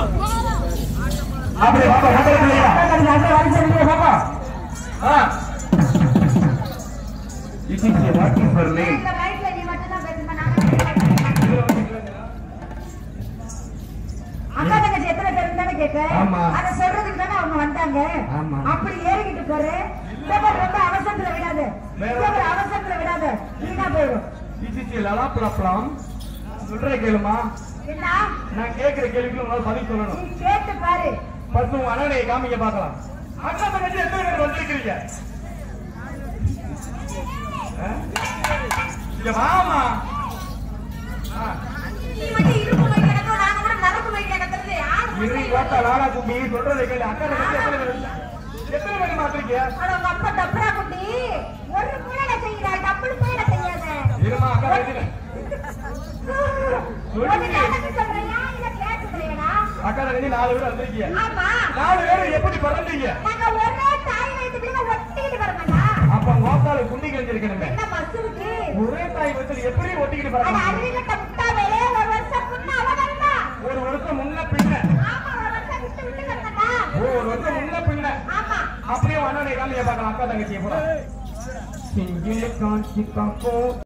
அப்படி பாப்பா முதல்ல இல்லையா அப்படியே வரிசை பாப்பா ஆ This is a what is her name? இந்த மைக்ல நீ மட்டும் தான் பேசணுமா நாங்க அக்கா தங்கச்சி எத்தனை பேர் தானே கேட்க ஆமா. அத சொல்றதுக்கு தானே அவங்க வந்தாங்க ஆமா. அப்படி ஏறிக்கிட்டு பாரு பேப்பர் ரொம்ப அவசரத்துல விடாத பேப்பர் அவசரத்துல விடாத வீணா போயிடும் This is a லலாப்லாப்லாம். சொல்றத கேளுமா என்ன நான் கேட்கிற கேள்விக்கு உங்களால பதில் சொல்லணும் நீ கேட்டு பாரு பஸ் உங்க அண்ணனை காமிங்க பார்க்கலாம் அண்ணா தங்கச்சி எத்தனை பேர் வந்திருக்கிறீங்க ஆ? இங்க வாமா ஆ. நீ மட்டும் இருப்பு மை கிடக்கும் நாங்க கூட நரம்பு மை கிடக்குறது யாரு இரு கோட்டா லாலா கும்பி சொல்றதை கேளு அக்கா தங்கச்சி எத்தனை பேர் வந்தீங்க? எத்தனை பேர் மாத்திருக்கீங்க அட உங்க அப்பா டப்பரா குட்டி ஒரு புயல செய்யறா டப்புனு புயல செய்யாத இருமா அக்கா தங்கச்சி ஒரு நடக்கு சொல்றியா இல்ல கேட்டு சொல்றியா அக்கா தங்கச்சி நாலு பேர் வந்திருக்கீங்க ஆமா நாலு பேர் எப்படி பிறந்தீங்க நாங்க ஒரே தாய் வயிற்றுக்குள்ள ஒட்டிக்கிட்டு வரமாட்டா அப்ப கோத்தால குண்டி கழிஞ்சிருக்கணுமே என்ன பஸ் இருக்கு ஒரே தாய் வச்சு எப்படி ஒட்டிக்கிட்டு அட பிறந்தாங்க அறிவிட்ட முட்டாளே ஒரு வருஷம் முன்ன அவ வந்தா ஒரு வருஷம் முன்ன பின்ன ஆமா ஒரு வருஷம் விட்டு விட்டு வந்தா ஓ ஒரு வருஷம் முன்ன பின்ன ஆமா அப்படியே அண்ணனை காமிக்க பார்க்கலாம் அக்கா தங்கச்சியை கூட சிங்கிள் காட்சி பார்ப்போம்